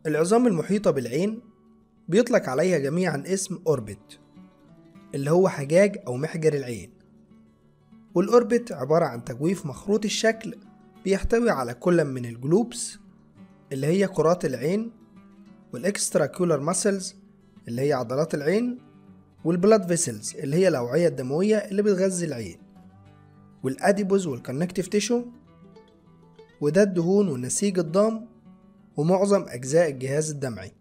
العظام المحيطة بالعين بيطلق عليها جميعا اسم أوربت اللي هو حجاج أو محجر العين والأوربت عبارة عن تجويف مخروط الشكل بيحتوي على كل من الجلوبس اللي هي كرات العين والإكستراكيولار ماسلز اللي هي عضلات العين والبلاد فيسلز اللي هي الأوعية الدموية اللي بتغذي العين والأديبوز والكونكتيف تيشو وده الدهون والنسيج الضام ومعظم أجزاء الجهاز الدمعي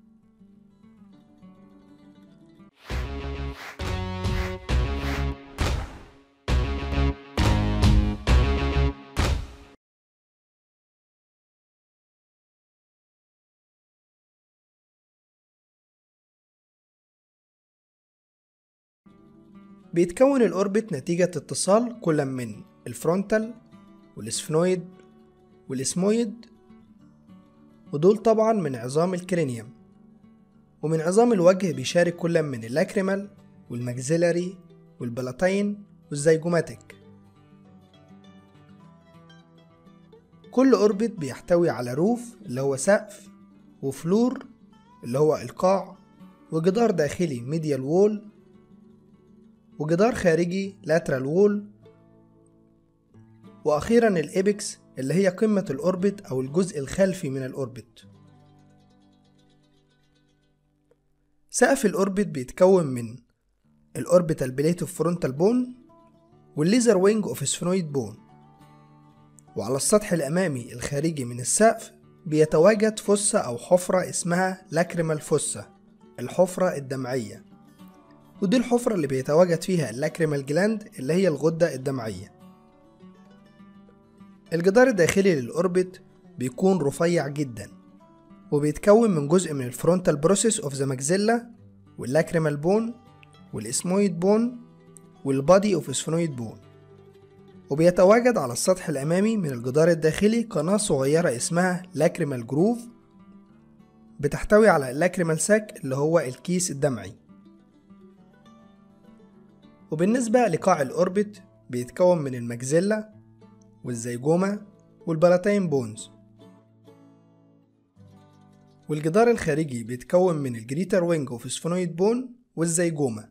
بيتكون الأوربت نتيجة اتصال كل من الفرونتال والسفنويد والاسمويد ودول طبعا من عظام الكرينيوم ومن عظام الوجه بيشارك كل من اللاكريمال والماكسيلاري والبلاتين والزيجوماتيك كل أوربت بيحتوي على روف اللي هو سقف وفلور اللي هو القاع وجدار داخلي ميديال وول وجدار خارجي لاترال وول وأخيرا الإيبكس اللي هي قمة الأوربت أو الجزء الخلفي من الأوربت سقف الأوربت بيتكون من الأوربيتال بليت اوف فرونتال بون والليزر وينج اوف سفنويد بون وعلى السطح الأمامي الخارجي من السقف بيتواجد فصة أو حفرة اسمها لاكريمال فصة الحفرة الدمعية ودي الحفرة اللي بيتواجد فيها اللاكريمال جلاند اللي هي الغدة الدمعية الجدار الداخلي للأوربت بيكون رفيع جدا وبيتكون من جزء من الفرونتال بروسيس اوف ذا ماكسيلا واللاكريمال بون والاسمويد بون والبادي اوف اسفنويد بون وبيتواجد على السطح الأمامي من الجدار الداخلي قناة صغيرة اسمها لاكريمال جروف بتحتوي على اللاكريمال ساك اللي هو الكيس الدمعي وبالنسبة لقاع الأوربت بيتكون من المجزلة والزيجوما والبلاتين بونز والجدار الخارجي بيتكون من الجريتر وينج اوف سفنويد بون والزيجوما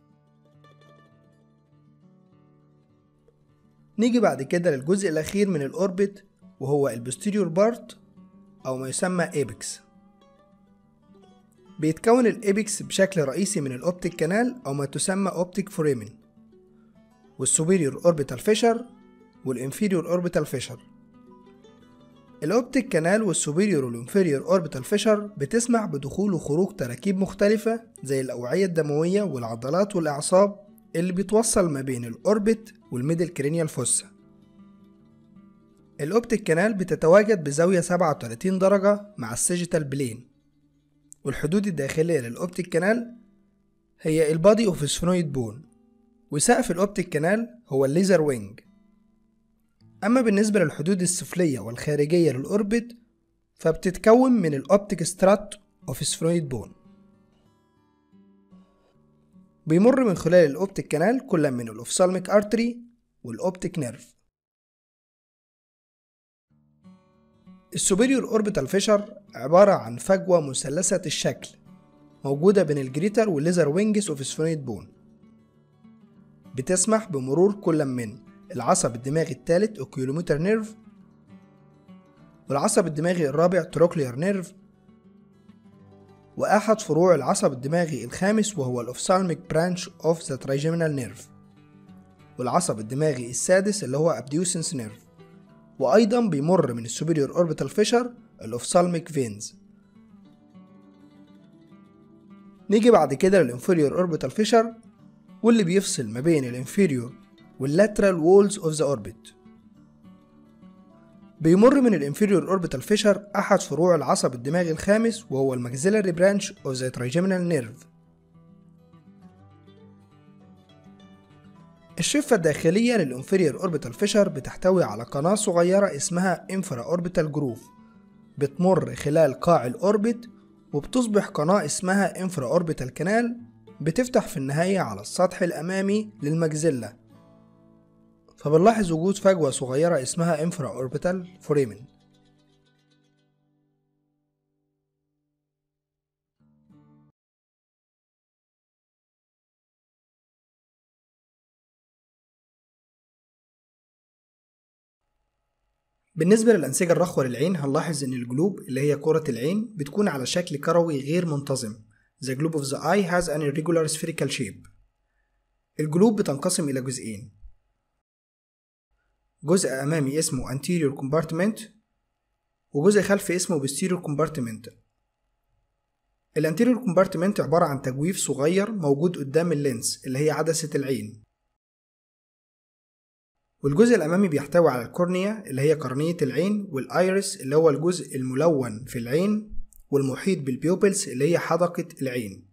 نيجي بعد كده للجزء الأخير من الأوربت وهو البوستيريور بارت أو ما يسمى إيبكس بيتكون الإيبكس بشكل رئيسي من الأوبتيك كانال أو ما تسمى أوبتيك فوريمن والسوبيريور أوربيتال فيشر والإنفيريور أوربيتال فيشر الأوبتيك كانال والسوبيريور والإنفيريور أوربيتال فيشر بتسمح بدخول وخروج تراكيب مختلفة زي الأوعية الدموية والعضلات والأعصاب اللي بتوصل ما بين الأوربت والميدل كرينيال فوسا الأوبتيك كانال بتتواجد بزاوية 37 درجة مع السيجيتال بلين والحدود الداخلية للأوبتيك كانال هي البادي اوف سفنويد بون وسقف الأوبتيك كانال هو الليزر وينج أما بالنسبة للحدود السفلية والخارجية للأوربت فبتتكون من الأوبتيك سترات اوف سفنويد بون بيمر من خلال الأوبتيك كانال كل من الأوفسالميك أرتري والأوبتيك نيرف السوبيريور أوربيتال فيشر عبارة عن فجوة مثلثة الشكل موجودة بين الجريتر والليزر وينجز اوف سفنويد بون بتسمح بمرور كل من العصب الدماغي الثالث اوكيولومتر نيرف والعصب الدماغي الرابع تروكلير نيرف وأحد فروع العصب الدماغي الخامس وهو الأوفسالميك برانش اوف ذا ترايجيمينال نيرف والعصب الدماغي السادس اللي هو أبديوسنس نيرف وأيضا بيمر من السوبيريور أوربيتال فيشر الأوفسالميك فينز نيجي بعد كده للإنفيريور أوربيتال فيشر واللي بيفصل ما بين الانفيريور واللاترال وولز اوف ذا اوربت بيمر من الانفيريور اوربيتال فيشر احد فروع العصب الدماغي الخامس وهو الماكسيلاري برانش اوف ذا ترايجيمينال نيرف الشفة الداخلية للانفيريور اوربيتال فيشر بتحتوي على قناة صغيرة اسمها انفرا اوربيتال جروف بتمر خلال قاع الاوربت وبتصبح قناة اسمها انفرا اوربيتال كانال بتفتح في النهاية على السطح الأمامي للمجزلة فبنلاحظ وجود فجوة صغيرة اسمها انفرا اوربيتال فوريمن بالنسبة للأنسجة الرخوة للعين هنلاحظ إن الجلوب اللي هي كرة العين بتكون على شكل كروي غير منتظم The globe of the eye has an irregular spherical shape الجلوب بتنقسم إلى جزئين جزء أمامي اسمه anterior compartment وجزء خلفي اسمه posterior compartment الانتيريور كومبارتمنت عبارة عن تجويف صغير موجود قدام اللينس اللي هي عدسة العين والجزء الأمامي بيحتوي على الكورنيا اللي هي قرنية العين والآيرس اللي هو الجزء الملون في العين والمحيط بالبيوبلز اللي هي حدقة العين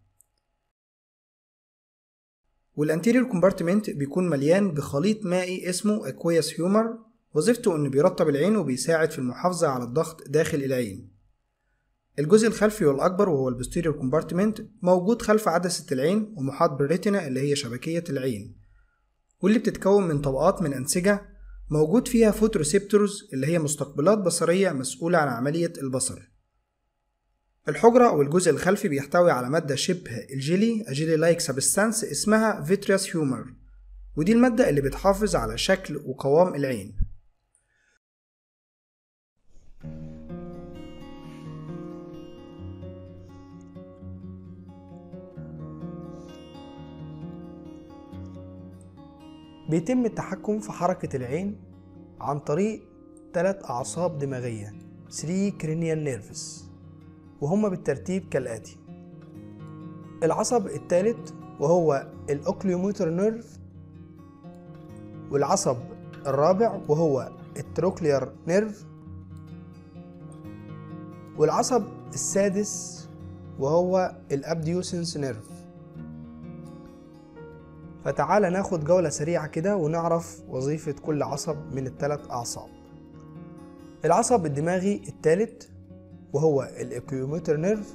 والانتيريور كومبارتمنت بيكون مليان بخليط مائي اسمه اكويس هيومر وظيفته انه بيرطب العين وبيساعد في المحافظة على الضغط داخل العين الجزء الخلفي والأكبر وهو البوستيريور كومبارتمنت موجود خلف عدسة العين ومحاط بالريتنا اللي هي شبكية العين واللي بتتكون من طبقات من أنسجة موجود فيها فوتوريسبتورز اللي هي مستقبلات بصرية مسؤولة عن عملية البصر الحجرة أو الجزء الخلفي بيحتوي على مادة شبه الجيلي أجيلي لايك سبستانس اسمها فيترياس هيومر ودي المادة اللي بتحافظ على شكل وقوام العين بيتم التحكم في حركة العين عن طريق ثلاث أعصاب دماغية 3 cranial nerves وهما بالترتيب كالآتي العصب الثالث وهو الأوكليوموتر نيرف والعصب الرابع وهو التروكليار نيرف والعصب السادس وهو الأبديوسنس نيرف فتعال ناخد جولة سريعة كده ونعرف وظيفة كل عصب من الثلاث أعصاب العصب الدماغي الثالث وهو الإكيوموتر نيرف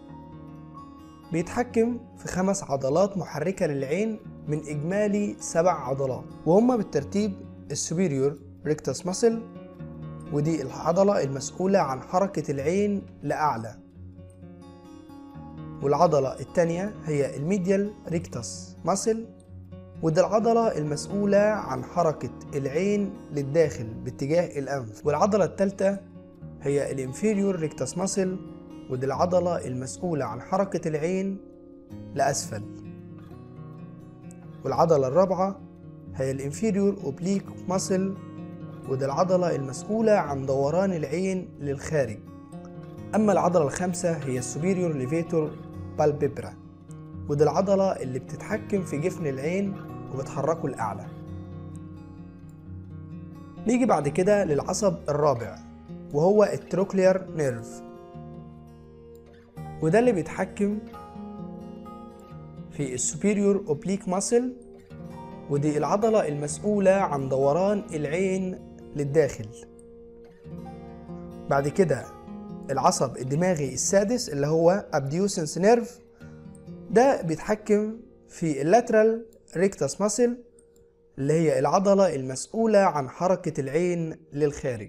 بيتحكم في خمس عضلات محركة للعين من إجمالي سبع عضلات وهما بالترتيب السوبيريور ريكتس ماسل ودي العضلة المسؤولة عن حركة العين لأعلى والعضلة التانية هي الميديال ريكتس ماسل ودي العضلة المسؤولة عن حركة العين للداخل باتجاه الأنف والعضلة الثالثة هي الانفيريور ريكتاس ماسل ودي العضلة المسؤولة عن حركة العين لأسفل والعضلة الرابعة هي الانفيريور اوبليك ماسل ودي العضلة المسؤولة عن دوران العين للخارج أما العضلة الخامسة هي السوبيريور ليفيتور بالبيبرا ودي العضلة اللي بتتحكم في جفن العين وبتحركه لأعلى نيجي بعد كده للعصب الرابع وهو التروكليار نيرف وده اللي بيتحكم في السوبيريور اوبليك ماسل ودي العضلة المسؤولة عن دوران العين للداخل بعد كده العصب الدماغي السادس اللي هو ابديوسنس نيرف ده بيتحكم في اللاترال ريكتاس ماسل اللي هي العضلة المسؤولة عن حركة العين للخارج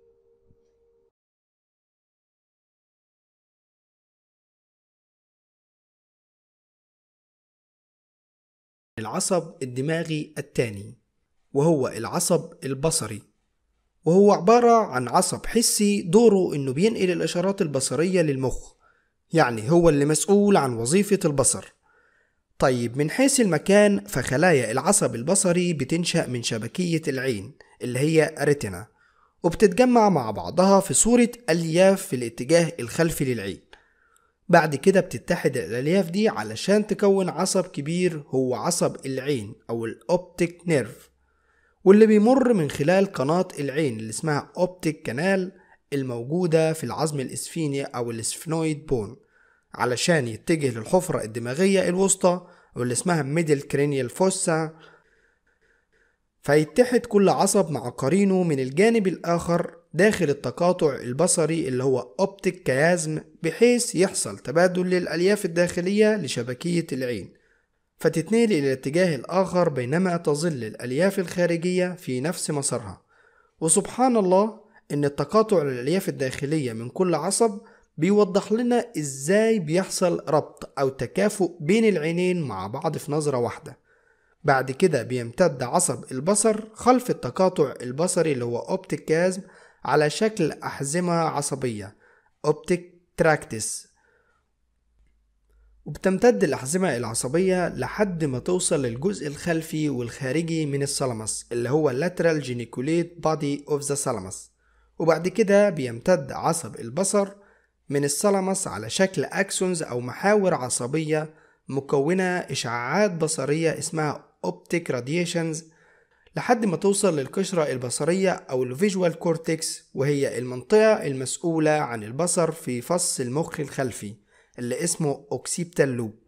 العصب الدماغي الثاني وهو العصب البصري وهو عبارة عن عصب حسي دوره انه بينقل الاشارات البصرية للمخ يعني هو اللي مسؤول عن وظيفة البصر طيب من حيث المكان فخلايا العصب البصري بتنشأ من شبكية العين اللي هي ريتنا وبتتجمع مع بعضها في صورة ألياف في الاتجاه الخلفي للعين بعد كده بتتحد الألياف دي علشان تكون عصب كبير هو عصب العين أو الأوبتيك نيرف واللي بيمر من خلال قناة العين اللي اسمها أوبتيك كانال الموجودة في العظم الإسفيني أو الإسفنويد بون علشان يتجه للحفرة الدماغية الوسطى واللي اسمها ميدل كرينيال فوسا فيتحد كل عصب مع قرينه من الجانب الآخر داخل التقاطع البصري اللي هو أوبتيك كيازم بحيث يحصل تبادل للألياف الداخلية لشبكية العين فتتنقل إلى الاتجاه الآخر بينما تظل الألياف الخارجية في نفس مسارها وسبحان الله إن التقاطع الألياف الداخلية من كل عصب بيوضح لنا ازاي بيحصل ربط او تكافؤ بين العينين مع بعض في نظرة واحدة بعد كده بيمتد عصب البصر خلف التقاطع البصري اللي هو اوبتيك كازم على شكل أحزمة عصبية أوبتيك تراكتس وبتمتد الأحزمة العصبية لحد ما توصل للجزء الخلفي والخارجي من الثالاموس اللي هو lateral geniculate body of the thalamus وبعد كده بيمتد عصب البصر من الثالاموس على شكل أكسونز أو محاور عصبية مكونة إشعاعات بصرية اسمها optic radiations لحد ما توصل للقشرة البصرية أو الفيجوال كورتكس وهي المنطقة المسؤولة عن البصر في فص المخ الخلفي اللي اسمه اوكسيبتال لوب